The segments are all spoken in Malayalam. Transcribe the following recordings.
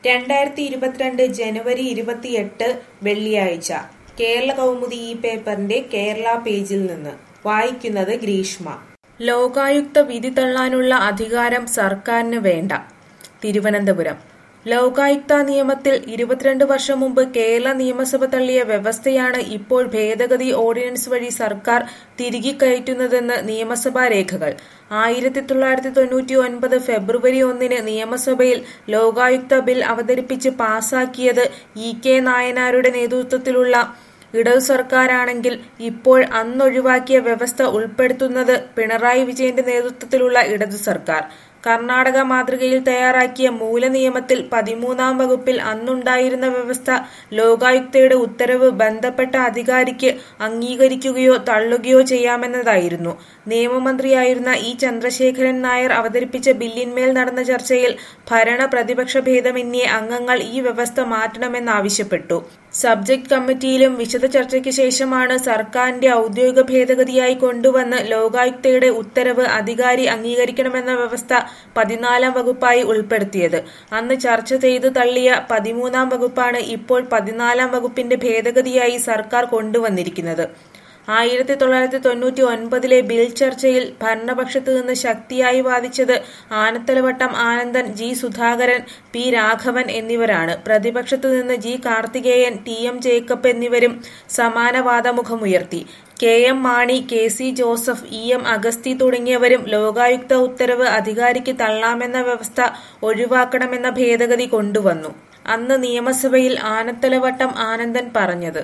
രണ്ടായിരത്തി ഇരുപത്തിരണ്ട് ജനുവരി ഇരുപത്തിയെട്ട് വെള്ളിയാഴ്ച കേരള കൗമുദി ഈ പേപ്പറിന്റെ കേരള പേജിൽ നിന്ന് വായിക്കുന്നത് ഗ്രീഷ്മ ലോകായുക്ത വിധി തള്ളാനുള്ള അധികാരം സർക്കാരിന് വേണ്ട തിരുവനന്തപുരം ലോകായുക്ത നിയമത്തിൽ ഇരുപത്തിരണ്ട് വർഷം മുമ്പ് കേരള നിയമസഭ തള്ളിയ വ്യവസ്ഥയാണ് ഇപ്പോൾ ഭേദഗതി ഓർഡിനൻസ് വഴി സർക്കാർ തിരികെ കയറ്റുന്നതെന്ന് നിയമസഭാ രേഖകൾ ആയിരത്തി തൊള്ളായിരത്തി തൊണ്ണൂറ്റി ഒൻപത് ഫെബ്രുവരി ഒന്നിന് നിയമസഭയിൽ ലോകായുക്ത ബിൽ അവതരിപ്പിച്ച് പാസാക്കിയത് ഇ കെ നായനാരുടെ നേതൃത്വത്തിലുള്ള ഇടതു സർക്കാരാണെങ്കിൽ ഇപ്പോൾ അന്നൊഴിവാക്കിയ വ്യവസ്ഥ ഉൾപ്പെടുത്തുന്നത് പിണറായി വിജയന്റെ നേതൃത്വത്തിലുള്ള ഇടതു സർക്കാർ കർണാടക മാതൃകയിൽ തയ്യാറാക്കിയ മൂലനിയമത്തിൽ പതിമൂന്നാം വകുപ്പിൽ അന്നുണ്ടായിരുന്ന വ്യവസ്ഥ ലോകായുക്തയുടെ ഉത്തരവ് ബന്ധപ്പെട്ട അധികാരിക്ക് അംഗീകരിക്കുകയോ തള്ളുകയോ ചെയ്യാമെന്നതായിരുന്നു നിയമമന്ത്രിയായിരുന്ന ഇ ചന്ദ്രശേഖരൻ നായർ അവതരിപ്പിച്ച ബില്ലിന്മേൽ നടന്ന ചർച്ചയിൽ ഭരണ പ്രതിപക്ഷ ഭേദമന്യേ അംഗങ്ങൾ ഈ വ്യവസ്ഥ മാറ്റണമെന്നാവശ്യപ്പെട്ടു സബ്ജക്ട് കമ്മിറ്റിയിലും വിശദ ചർച്ചയ്ക്ക് ശേഷമാണ് സർക്കാരിന്റെ ഔദ്യോഗിക ഭേദഗതിയായി കൊണ്ടുവന്ന് ലോകായുക്തയുടെ ഉത്തരവ് അധികാരി അംഗീകരിക്കണമെന്ന വ്യവസ്ഥ പതിനാലാം വകുപ്പായി ഉൾപ്പെടുത്തിയത് അന്ന് ചർച്ച ചെയ്തു തള്ളിയ പതിമൂന്നാം വകുപ്പാണ് ഇപ്പോൾ പതിനാലാം വകുപ്പിന്റെ ഭേദഗതിയായി സർക്കാർ കൊണ്ടുവന്നിരിക്കുന്നത് ആയിരത്തി തൊള്ളായിരത്തി തൊണ്ണൂറ്റി ഒൻപതിലെ ബിൽ ചർച്ചയിൽ ഭരണപക്ഷത്ത് നിന്ന് ശക്തിയായി വാദിച്ചത് ആനത്തലവട്ടം ആനന്ദൻ ജി സുധാകരൻ പി രാഘവൻ എന്നിവരാണ് പ്രതിപക്ഷത്തു നിന്ന് G Karthikeyan T M Jacob എന്നിവരും സമാന വാദമുഖമുയർത്തി K M Mani K C Joseph E M Augusty തുടങ്ങിയവരും ലോകായുക്ത ഉത്തരവ് അധികാരിക്ക് തള്ളാമെന്ന വ്യവസ്ഥ ഒഴിവാക്കണമെന്ന ഭേദഗതി കൊണ്ടുവന്നു അന്ന് നിയമസഭയിൽ ആനത്തലവട്ടം ആനന്ദൻ പറഞ്ഞത്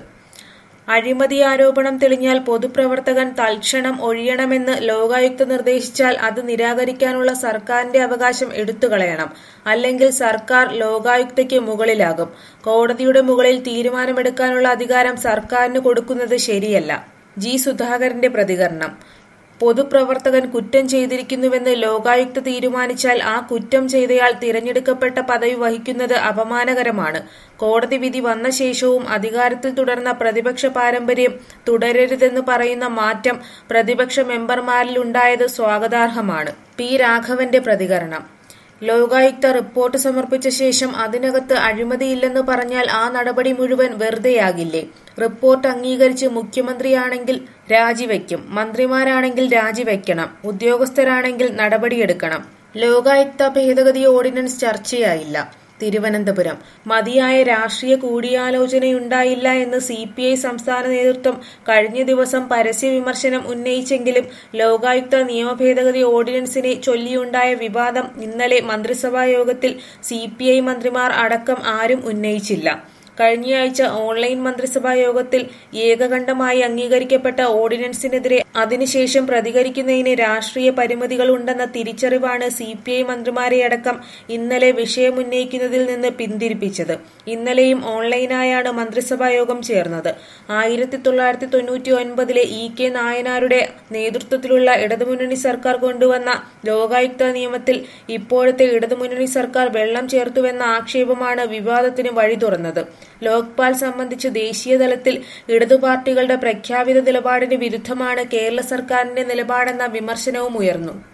അഴിമതി ആരോപണം തെളിഞ്ഞാൽ പൊതുപ്രവർത്തകൻ തൽക്ഷണം ഒഴിയണമെന്ന് ലോകായുക്ത നിർദ്ദേശിച്ചാൽ അത് നിരാകരിക്കാനുള്ള സർക്കാരിന്റെ അവകാശം എടുത്തുകളയണം അല്ലെങ്കിൽ സർക്കാർ ലോകായുക്തയ്ക്ക് മുകളിലാകും കോടതിയുടെ മുകളിൽ തീരുമാനമെടുക്കാനുള്ള അധികാരം സർക്കാരിന് കൊടുക്കുന്നത് ശരിയല്ല ജി സുധാകരന്റെ പ്രതികരണം പൊതുപ്രവർത്തകൻ കുറ്റം ചെയ്തിരിക്കുന്നുവെന്ന് ലോകായുക്ത തീരുമാനിച്ചാൽ ആ കുറ്റം ചെയ്തയാൾ തിരഞ്ഞെടുക്കപ്പെട്ട പദവി വഹിക്കുന്നത് അപമാനകരമാണ് കോടതി വിധി വന്ന ശേഷവും അധികാരത്തിൽ തുടർന്ന പ്രതിപക്ഷ പാരമ്പര്യം തുടരരുതെന്ന് പറയുന്ന മാറ്റം പ്രതിപക്ഷ മെമ്പർമാരിലുണ്ടായത് സ്വാഗതാർഹമാണ് പി രാഘവന്റെ പ്രതികരണം ലോകായുക്ത റിപ്പോർട്ട് സമർപ്പിച്ച ശേഷം അതിനകത്ത് അഴിമതിയില്ലെന്ന് പറഞ്ഞാൽ ആ നടപടി മുഴുവൻ വെറുതെയാകില്ലേ റിപ്പോർട്ട് അംഗീകരിച്ച് മുഖ്യമന്ത്രിയാണെങ്കിൽ രാജിവെക്കും മന്ത്രിമാരാണെങ്കിൽ രാജിവെക്കണം ഉദ്യോഗസ്ഥരാണെങ്കിൽ നടപടിയെടുക്കണം ലോകായുക്ത ഭേദഗതി ഓർഡിനൻസ് ചർച്ചയായില്ല തിരുവനന്തപുരം മതിയായ രാഷ്ട്രീയ കൂടിയാലോചനയുണ്ടായില്ല എന്ന് സി പി ഐ സംസ്ഥാന നേതൃത്വം കഴിഞ്ഞ ദിവസം പരസ്യ വിമർശനം ഉന്നയിച്ചെങ്കിലും ലോകായുക്ത നിയമഭേദഗതി ഓർഡിനൻസിനെ ചൊല്ലിയുണ്ടായ വിവാദം ഇന്നലെ മന്ത്രിസഭാ യോഗത്തിൽ സി മന്ത്രിമാർ അടക്കം ആരും ഉന്നയിച്ചില്ല കഴിഞ്ഞയാഴ്ച ഓൺലൈൻ മന്ത്രിസഭാ യോഗത്തിൽ ഏകകണ്ഠമായി അംഗീകരിക്കപ്പെട്ട ഓർഡിനൻസിനെതിരെ അതിനുശേഷം പ്രതികരിക്കുന്നതിന് രാഷ്ട്രീയ പരിമിതികളുണ്ടെന്ന തിരിച്ചറിവാണ് സി പി ഐ മന്ത്രിമാരെയടക്കം ഇന്നലെ വിഷയമുന്നയിക്കുന്നതിൽ നിന്ന് പിന്തിരിപ്പിച്ചത് ഇന്നലെയും ഓൺലൈനായാണ് മന്ത്രിസഭാ യോഗം ചേർന്നത് ആയിരത്തി തൊള്ളായിരത്തി തൊണ്ണൂറ്റി ഒൻപതിലെ ഇ കെ നായനാരുടെ നേതൃത്വത്തിലുള്ള ഇടതുമുന്നണി സർക്കാർ കൊണ്ടുവന്ന ലോകായുക്ത നിയമത്തിൽ ഇപ്പോഴത്തെ ഇടതുമുന്നണി സർക്കാർ വെള്ളം ചേർത്തുവെന്ന ആക്ഷേപമാണ് വിവാദത്തിന് വഴി തുറന്നത് ലോക്പാൽ സംബന്ധിച്ച് ദേശീയ തലത്തിൽ ഇടതു പാർട്ടികളുടെ പ്രഖ്യാപിത നിലപാടിന് വിരുദ്ധമാണ് കേരള സർക്കാരിന്റെ നിലപാടെന്ന വിമർശനവും ഉയർന്നു